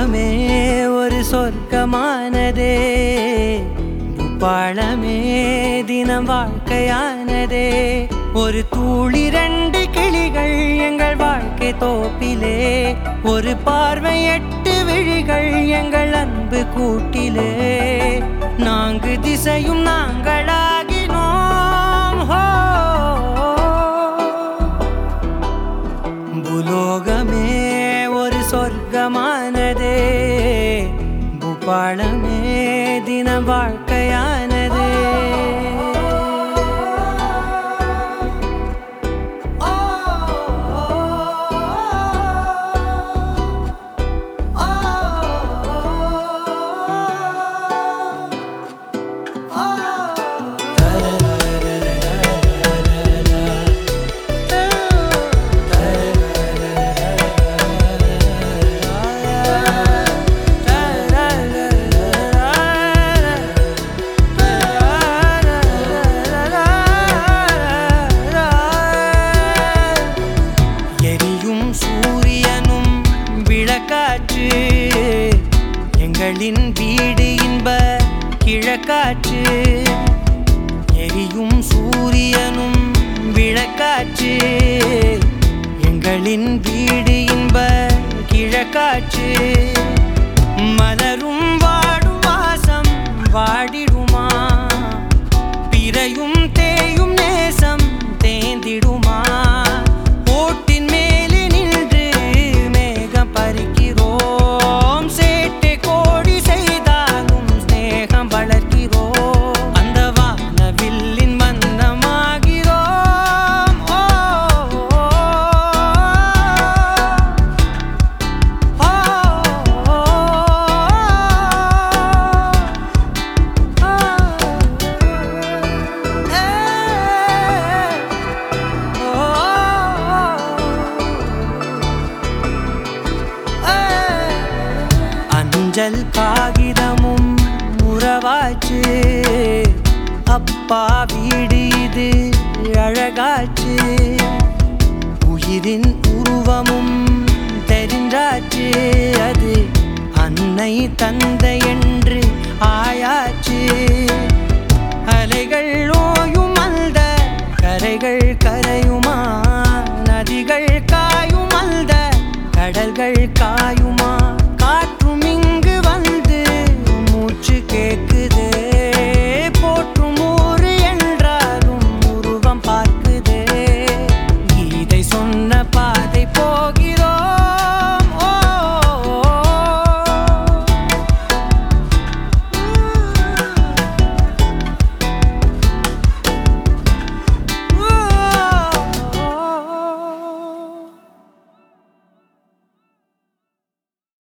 பூலோகமே ஒரு சொர்க்கமானதே பூப்பாளமே தினம் வாழ்க்கையானதே ஒரு தூளி ரெண்டு கிளிகள் எங்கள் வாழ்க்கை தோப்பிலே ஒரு பார்வை எட்டு விழிகள் எங்கள் அன்பு கூட்டிலே நான்கு திசையும் நாங்களாகினோம் ஹோ பூலோகமே ஒரு சொர்க்கமானதே பூபாளமே தினம் வாழ்க்கையானதே எரியும் சூரியனும் விளக்காற்று எங்களின் வீடு இன்ப கிழக்காற்று எரியும் சூரியனும் விளக்காற்று எங்களின் வீடு இன்ப கிழக்காற்று மலரும் வாடும் வாசம் வாடிடுமா பிறையும் தேயும் நேசம் தேந்திடுமா ஓட்டின் மேலே நின்று மேகம் பறிக்கிறோம் சேட்டை கோடி செய்தாலும் ஸ்நேகம் வளர்க்கிறோம் அந்த வானவில்லின் மந்தமாகிறோம் ஓ, ஓ, ஓ, ஓ, அஞ்சல் காகிதமும் உறவாச்சு அப்பா வீடு இது அழகாச்சு உயிரின் உருவமும் தெரிஞ்சாச்சு அது அன்னை தந்தை என்று ஆயாச்சு அலைகள் ஓயும் அந்த கரைகள் கரையுமா நதிகள் காயும் அந்த கடல்கள் காயும்